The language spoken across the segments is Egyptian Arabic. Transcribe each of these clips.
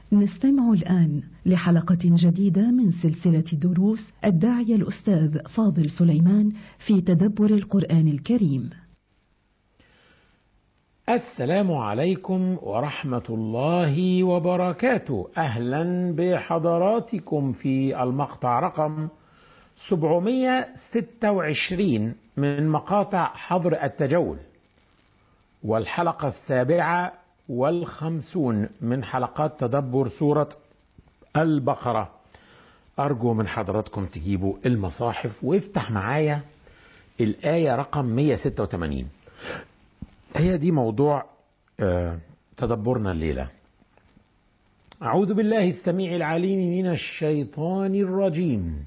نستمع الآن لحلقة جديدة من سلسلة دروس الداعية الأستاذ فاضل سليمان في تدبر القرآن الكريم. السلام عليكم ورحمة الله وبركاته أهلا بحضراتكم في المقطع رقم 726 من مقاطع حظر التجول والحلقة السابعة والخمسون من حلقات تدبر سورة البقرة أرجو من حضراتكم تجيبوا المصاحف وافتح معايا الآية رقم 186 هي دي موضوع آه تدبرنا الليلة أعوذ بالله السميع العليم من الشيطان الرجيم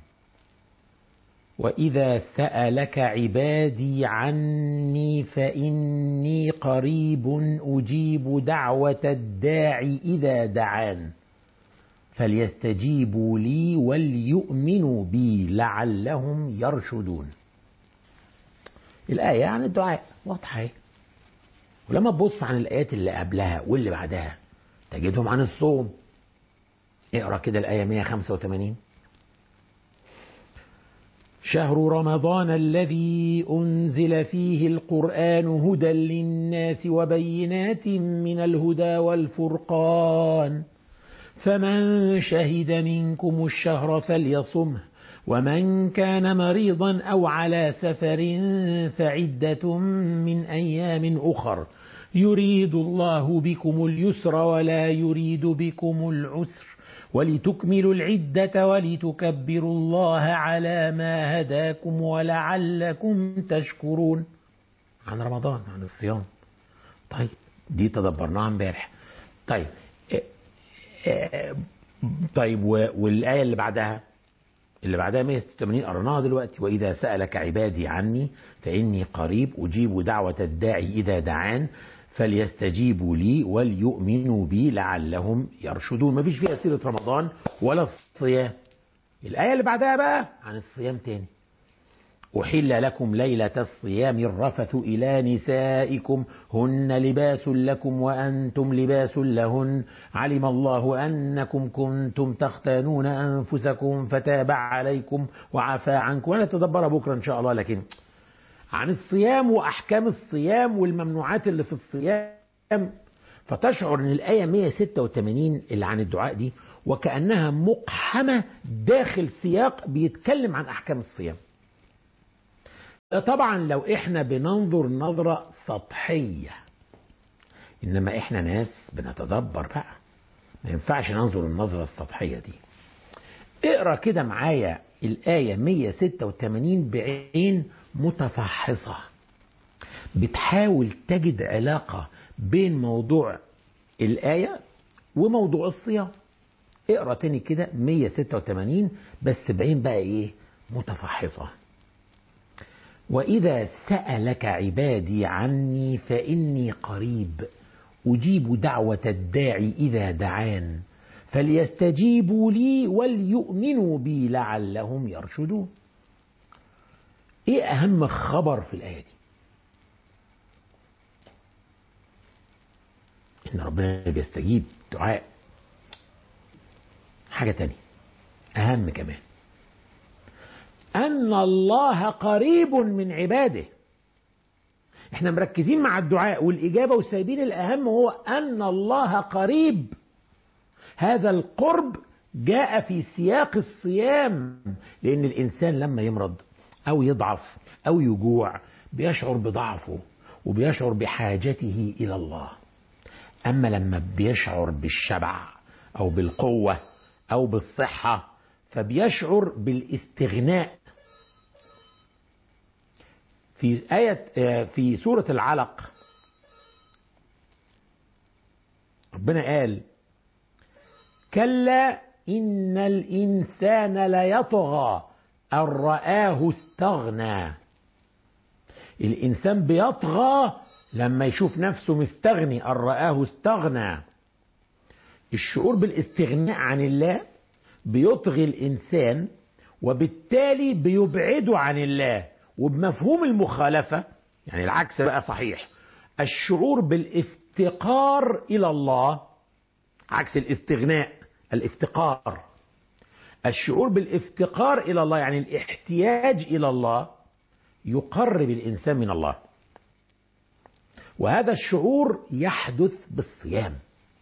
واذا سالك عبادي عني فاني قريب اجيب دعوه الداع اذا دعان فليستجيبوا لي وليؤمنوا بي لعلهم يرشدون الايه عن الدعاء واضحه ولما تبص عن الايات اللي قبلها واللي بعدها تجدهم عن الصوم اقرا كده الايه 185 شهر رمضان الذي انزل فيه القران هدى للناس وبينات من الهدى والفرقان فمن شهد منكم الشهر فليصمه ومن كان مريضا او على سفر فعده من ايام اخر يريد الله بكم اليسر ولا يريد بكم العسر ولتكملوا العدة ولتكبروا الله على ما هداكم ولعلكم تشكرون عن رمضان عن الصيام طيب دي تدبرناها امبارح طيب طيب والآية اللي بعدها اللي بعدها 186 قرناها دلوقتي وإذا سألك عبادي عني فإني قريب أجيب دعوة الداعي إذا دعان فليستجيبوا لي وليؤمنوا بي لعلهم يرشدون مفيش فيها سيرة رمضان ولا الصيام الآية اللي بعدها بقى عن الصيام تاني أحل لكم ليلة الصيام الرفث إلى نسائكم هن لباس لكم وأنتم لباس لهن علم الله أنكم كنتم تختانون أنفسكم فتاب عليكم وعفى عنكم ونتدبر بكرة إن شاء الله لكن عن الصيام واحكام الصيام والممنوعات اللي في الصيام فتشعر ان الايه 186 اللي عن الدعاء دي وكانها مقحمه داخل سياق بيتكلم عن احكام الصيام. طبعا لو احنا بننظر نظره سطحيه انما احنا ناس بنتدبر بقى ما ينفعش ننظر النظره السطحيه دي. اقرا كده معايا الايه 186 بعين متفحصة بتحاول تجد علاقة بين موضوع الآية وموضوع الصيام اقرا تاني كده 186 بس بعين بقى ايه متفحصة وإذا سألك عبادي عني فإني قريب أجيب دعوة الداعي إذا دعان فليستجيبوا لي وليؤمنوا بي لعلهم يرشدون ايه اهم خبر في الايه دي ان ربنا بيستجيب دعاء حاجه تانية اهم كمان ان الله قريب من عباده احنا مركزين مع الدعاء والاجابه وسايبين الاهم هو ان الله قريب هذا القرب جاء في سياق الصيام لان الانسان لما يمرض أو يضعف أو يجوع بيشعر بضعفه وبيشعر بحاجته إلى الله أما لما بيشعر بالشبع أو بالقوة أو بالصحة فبيشعر بالاستغناء في آية في سورة العلق ربنا قال كلا إن الإنسان ليطغى أن رآه استغنى الإنسان بيطغى لما يشوف نفسه مستغني أن رآه استغنى الشعور بالاستغناء عن الله بيطغي الإنسان وبالتالي بيبعده عن الله وبمفهوم المخالفة يعني العكس بقى صحيح الشعور بالافتقار إلى الله عكس الاستغناء الافتقار الشعور بالافتقار الى الله يعني الاحتياج الى الله يقرب الانسان من الله وهذا الشعور يحدث بالصيام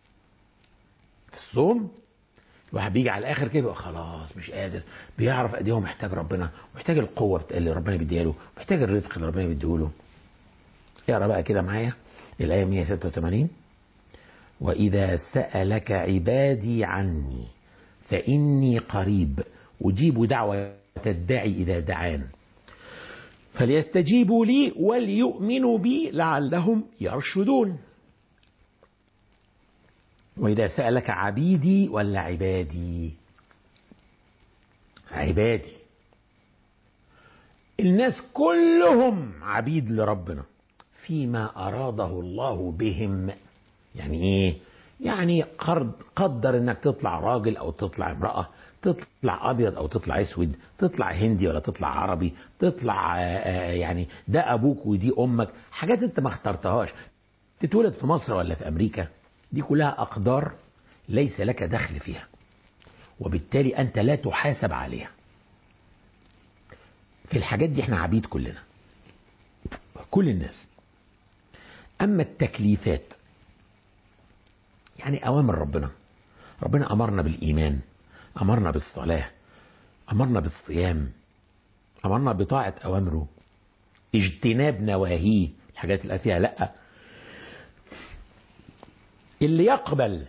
الصوم الواحد بيجي على الاخر كده يبقى خلاص مش قادر بيعرف قد ايه هو محتاج ربنا محتاج القوه اللي ربنا بيديها له محتاج الرزق اللي ربنا بيديه له اقرا بقى كده معايا الايه 186 واذا سالك عبادي عني فاني قريب اجيب دعوه الداعي اذا دعان فليستجيبوا لي وليؤمنوا بي لعلهم يرشدون وإذا سألك عبيدي ولا عبادي عبادي الناس كلهم عبيد لربنا فيما أراده الله بهم يعني إيه يعني قدر انك تطلع راجل او تطلع امرأة تطلع ابيض او تطلع اسود تطلع هندي ولا تطلع عربي تطلع يعني ده ابوك ودي امك حاجات انت ما اخترتهاش تتولد في مصر ولا في امريكا دي كلها أقدار ليس لك دخل فيها وبالتالي أنت لا تحاسب عليها في الحاجات دي احنا عبيد كلنا كل الناس أما التكليفات يعني أوامر ربنا ربنا أمرنا بالإيمان أمرنا بالصلاة أمرنا بالصيام أمرنا بطاعة أوامره اجتناب نواهيه الحاجات اللي فيها لأ اللي يقبل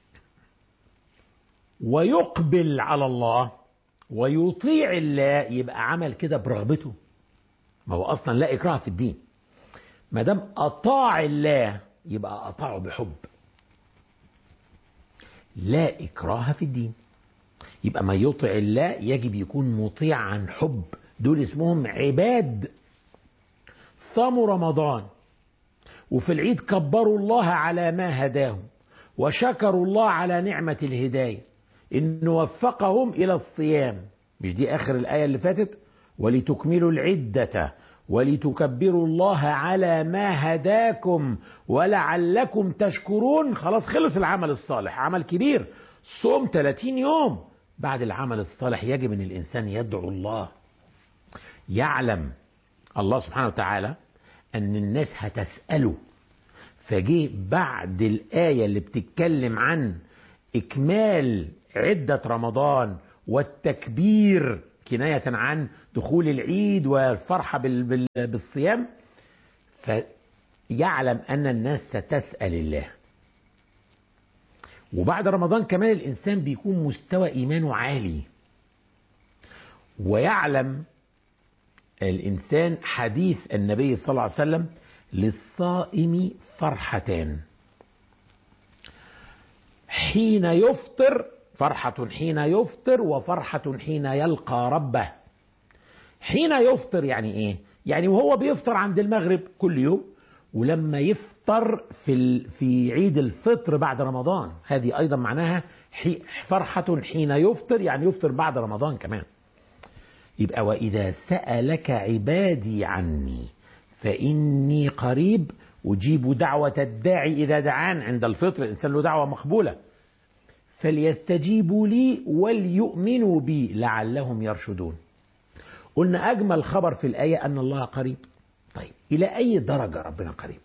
ويقبل على الله ويطيع الله يبقى عمل كده برغبته ما هو اصلا لا اكراه في الدين ما دام اطاع الله يبقى اطاعه بحب لا اكراه في الدين يبقى ما يطع الله يجب يكون مطيع عن حب دول اسمهم عباد صاموا رمضان وفي العيد كبروا الله على ما هداهم وشكروا الله على نعمة الهداية إنه وفقهم إلى الصيام مش دي آخر الآية اللي فاتت ولتكملوا العدة ولتكبروا الله على ما هداكم ولعلكم تشكرون خلاص خلص العمل الصالح عمل كبير صوم 30 يوم بعد العمل الصالح يجب ان الانسان يدعو الله يعلم الله سبحانه وتعالى ان الناس هتساله فجه بعد الايه اللي بتتكلم عن اكمال عده رمضان والتكبير كنايه عن دخول العيد والفرحه بالصيام فيعلم ان الناس ستسال الله وبعد رمضان كمان الانسان بيكون مستوى ايمانه عالي ويعلم الانسان حديث النبي صلى الله عليه وسلم للصائم فرحتان حين يفطر فرحة حين يفطر وفرحة حين يلقى ربه حين يفطر يعني ايه يعني وهو بيفطر عند المغرب كل يوم ولما يفطر في في عيد الفطر بعد رمضان هذه ايضا معناها فرحة حين يفطر يعني يفطر بعد رمضان كمان يبقى واذا سألك عبادي عني فاني قريب اجيب دعوة الداعي اذا دعان عند الفطر الانسان له دعوة مقبولة فليستجيبوا لي وليؤمنوا بي لعلهم يرشدون قلنا اجمل خبر في الايه ان الله قريب طيب الى اي درجه ربنا قريب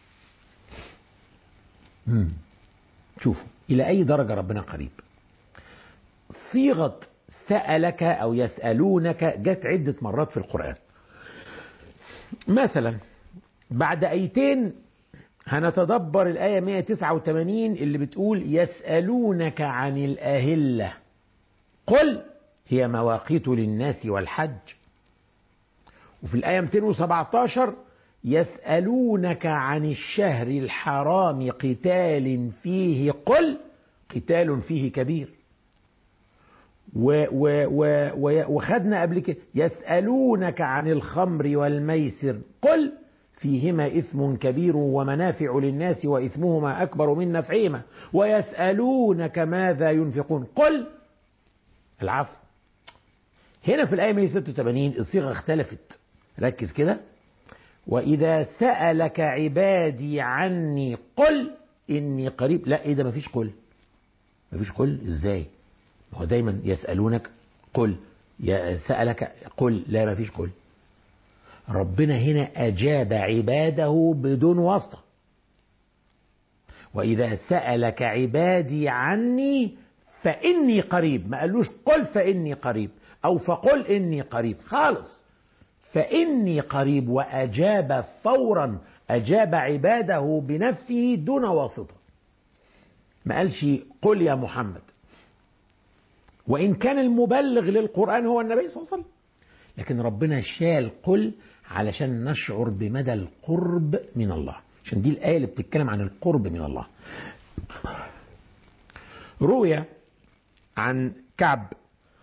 مم. شوفوا الى اي درجه ربنا قريب صيغه سالك او يسالونك جت عده مرات في القران مثلا بعد ايتين هنتدبر الآية 189 اللي بتقول يسألونك عن الأهلة قل هي مواقيت للناس والحج وفي الآية 217 يسألونك عن الشهر الحرام قتال فيه قل قتال فيه كبير و و و و وخدنا قبل كده يسألونك عن الخمر والميسر قل فيهما إثم كبير ومنافع للناس وإثمهما أكبر من نفعهما ويسألونك ماذا ينفقون قل العفو هنا في الآية 186 الصيغة اختلفت ركز كده وإذا سألك عبادي عني قل إني قريب لا إيه ده مفيش قل مفيش قل ازاي ما هو دايما يسألونك قل يا سألك قل لا مفيش قل ربنا هنا أجاب عباده بدون واسطة وإذا سألك عبادي عني فإني قريب ما قالوش قل فإني قريب أو فقل إني قريب خالص فإني قريب وأجاب فورا أجاب عباده بنفسه دون واسطة ما قالش قل يا محمد وإن كان المبلغ للقرآن هو النبي صلى الله عليه وسلم لكن ربنا شال قل علشان نشعر بمدى القرب من الله عشان دي الآية اللي بتتكلم عن القرب من الله روي عن كعب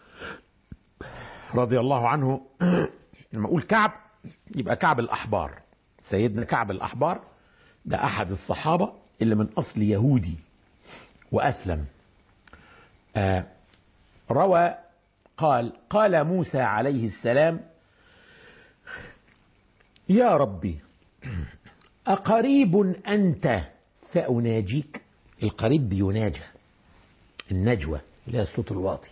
رضي الله عنه لما أقول كعب يبقى كعب الأحبار سيدنا كعب الأحبار ده أحد الصحابة اللي من أصل يهودي وأسلم آه روى قال قال موسى عليه السلام يا ربي أقريب أنت فأناجيك القريب بيناجى النجوى اللي هي الصوت الواطي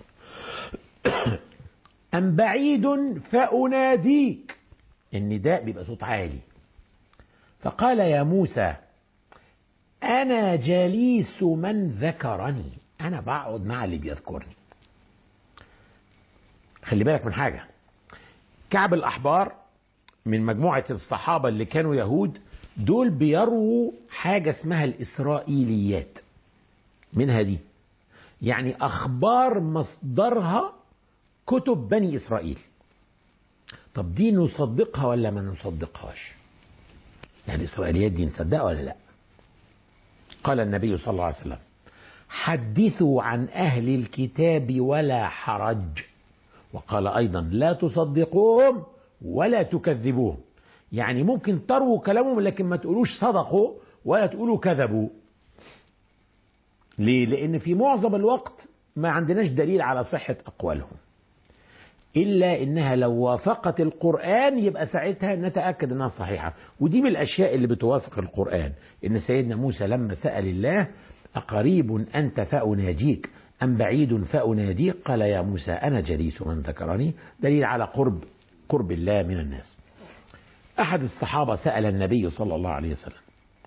أم بعيد فأناديك النداء بيبقى صوت عالي فقال يا موسى أنا جليس من ذكرني أنا بقعد مع اللي بيذكرني خلي بالك من حاجة كعب الأحبار من مجموعة الصحابة اللي كانوا يهود دول بيرووا حاجة اسمها الإسرائيليات منها دي يعني أخبار مصدرها كتب بني إسرائيل طب دي نصدقها ولا ما نصدقهاش يعني الإسرائيليات دي نصدقها ولا لا قال النبي صلى الله عليه وسلم حدثوا عن أهل الكتاب ولا حرج وقال أيضا لا تصدقوهم ولا تكذبوهم يعني ممكن تروا كلامهم لكن ما تقولوش صدقوا ولا تقولوا كذبوا ليه؟ لأن في معظم الوقت ما عندناش دليل على صحة أقوالهم إلا إنها لو وافقت القرآن يبقى ساعتها نتأكد إنها صحيحة ودي من الأشياء اللي بتوافق القرآن إن سيدنا موسى لما سأل الله أقريب أنت فأناجيك أم بعيد فأناديك قال يا موسى أنا جليس من ذكرني دليل على قرب قرب الله من الناس أحد الصحابة سأل النبي صلى الله عليه وسلم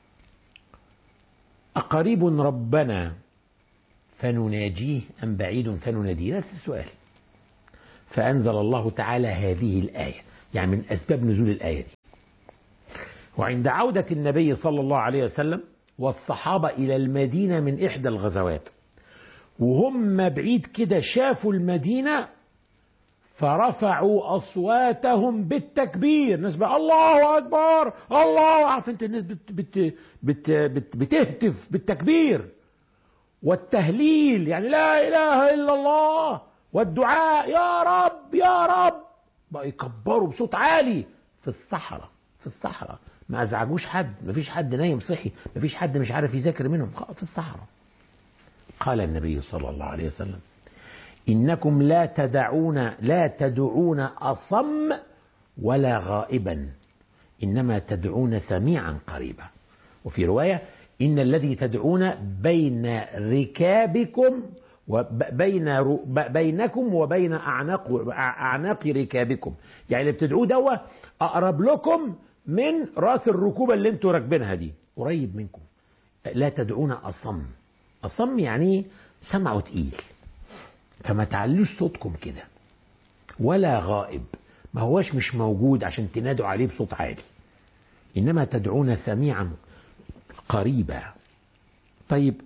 أقريب ربنا فنناجيه أم بعيد فنناديه نفس السؤال فأنزل الله تعالى هذه الآية يعني من أسباب نزول الآية دي وعند عودة النبي صلى الله عليه وسلم والصحابة إلى المدينة من إحدى الغزوات وهم بعيد كده شافوا المدينة فرفعوا أصواتهم بالتكبير ناس بقى الله أكبر الله عارف أنت الناس بت بت بت بت بتهتف بالتكبير والتهليل يعني لا إله إلا الله والدعاء يا رب يا رب بقى يكبروا بصوت عالي في الصحراء في الصحراء ما ازعجوش حد ما فيش حد نايم صحي ما فيش حد مش عارف يذاكر منهم في الصحراء قال النبي صلى الله عليه وسلم إنكم لا تدعون لا تدعون أصم ولا غائبا إنما تدعون سميعا قريبا وفي رواية إن الذي تدعون بين ركابكم وبين بينكم وبين أعناق أعناق ركابكم يعني اللي بتدعوه دوا أقرب لكم من راس الركوبة اللي انتوا راكبينها دي قريب منكم لا تدعون أصم أصم يعني سمعه تقيل فما تعلوش صوتكم كده ولا غائب ما هوش مش موجود عشان تنادوا عليه بصوت عالي إنما تدعون سميعا قريبا طيب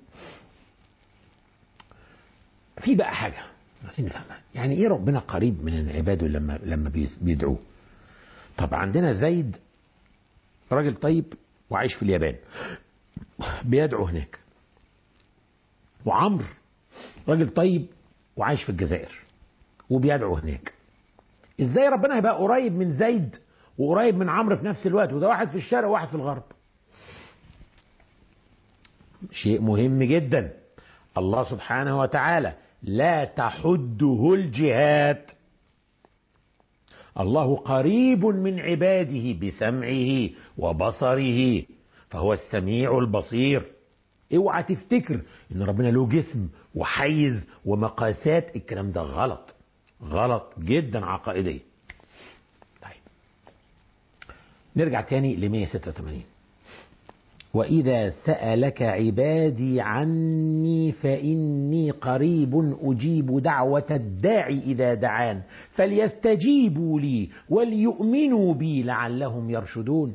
في بقى حاجة عايزين نفهمها يعني ايه ربنا قريب من عباده لما لما بيدعوه طب عندنا زيد راجل طيب وعايش في اليابان بيدعو هناك وعمرو راجل طيب وعايش في الجزائر وبيدعو هناك ازاي ربنا هيبقى قريب من زيد وقريب من عمرو في نفس الوقت وده واحد في الشرق وواحد في الغرب شيء مهم جدا الله سبحانه وتعالى لا تحده الجهات الله قريب من عباده بسمعه وبصره فهو السميع البصير اوعى تفتكر ان ربنا له جسم وحيز ومقاسات الكلام ده غلط غلط جدا عقائديا طيب نرجع تاني ل 186 وإذا سألك عبادي عني فإني قريب أجيب دعوة الداعي إذا دعان فليستجيبوا لي وليؤمنوا بي لعلهم يرشدون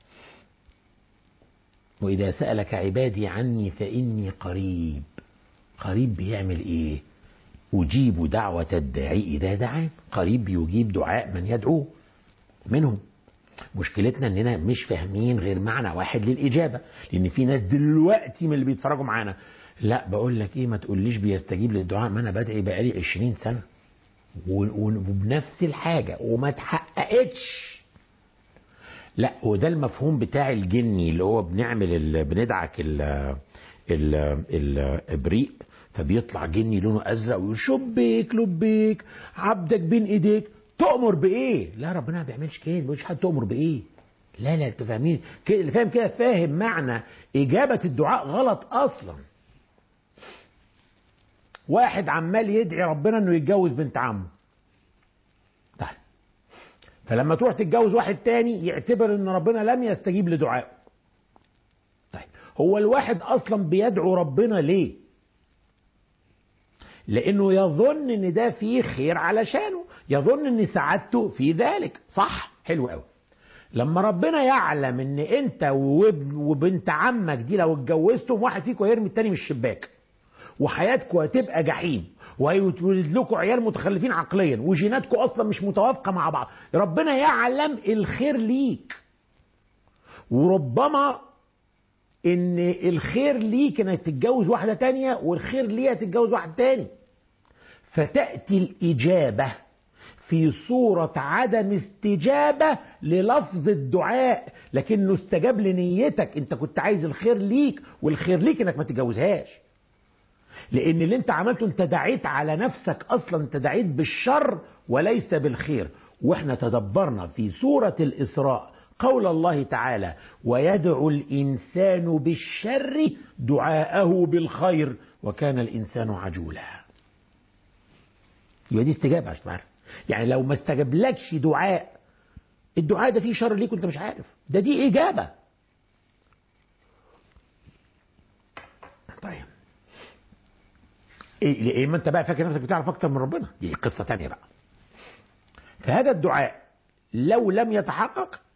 وإذا سألك عبادي عني فإني قريب قريب بيعمل إيه أجيب دعوة الداعي إذا دعان قريب بيجيب دعاء من يدعوه منهم مشكلتنا اننا مش فاهمين غير معنى واحد للاجابه لان في ناس دلوقتي من اللي بيتفرجوا معانا لا بقول لك ايه ما تقوليش بيستجيب للدعاء ما انا بدعي بقالي 20 سنه وبنفس الحاجه وما اتحققتش لا وده المفهوم بتاع الجني اللي هو بنعمل ال... بندعك ال... ال... الابريق فبيطلع جني لونه ازرق ويقول شبيك لبيك عبدك بين ايديك تؤمر بايه؟ لا ربنا ما بيعملش كده ما بيقولش حد تؤمر بايه؟ لا لا انتوا فاهمين كده اللي فاهم كده فاهم معنى اجابه الدعاء غلط اصلا. واحد عمال يدعي ربنا انه يتجوز بنت عمه. طيب فلما تروح تتجوز واحد تاني يعتبر ان ربنا لم يستجيب لدعائه. طيب هو الواحد اصلا بيدعو ربنا ليه؟ لانه يظن ان ده فيه خير علشانه يظن ان سعادته في ذلك صح حلو قوي لما ربنا يعلم ان انت وبنت عمك دي لو اتجوزتم واحد فيكم هيرمي التاني من الشباك وحياتكم هتبقى جحيم وهيتولد لكم عيال متخلفين عقليا وجيناتكم اصلا مش متوافقه مع بعض ربنا يعلم الخير ليك وربما ان الخير ليك انك تتجوز واحدة تانية والخير ليها تتجوز واحد تاني فتأتي الإجابة في صورة عدم استجابة للفظ الدعاء لكنه استجاب لنيتك انت كنت عايز الخير ليك والخير ليك انك ما تتجوزهاش لان اللي انت عملته انت دعيت على نفسك اصلا انت دعيت بالشر وليس بالخير واحنا تدبرنا في سورة الاسراء قول الله تعالى ويدعو الانسان بالشر دعاءه بالخير وكان الانسان عجولا يبقى دي استجابه عشان تعرف يعني لو ما استجابلكش دعاء الدعاء ده فيه شر ليك وانت مش عارف ده دي اجابه طيب ايه إيه ما انت بقى فاكر نفسك بتعرف اكتر من ربنا دي قصه تانية بقى فهذا الدعاء لو لم يتحقق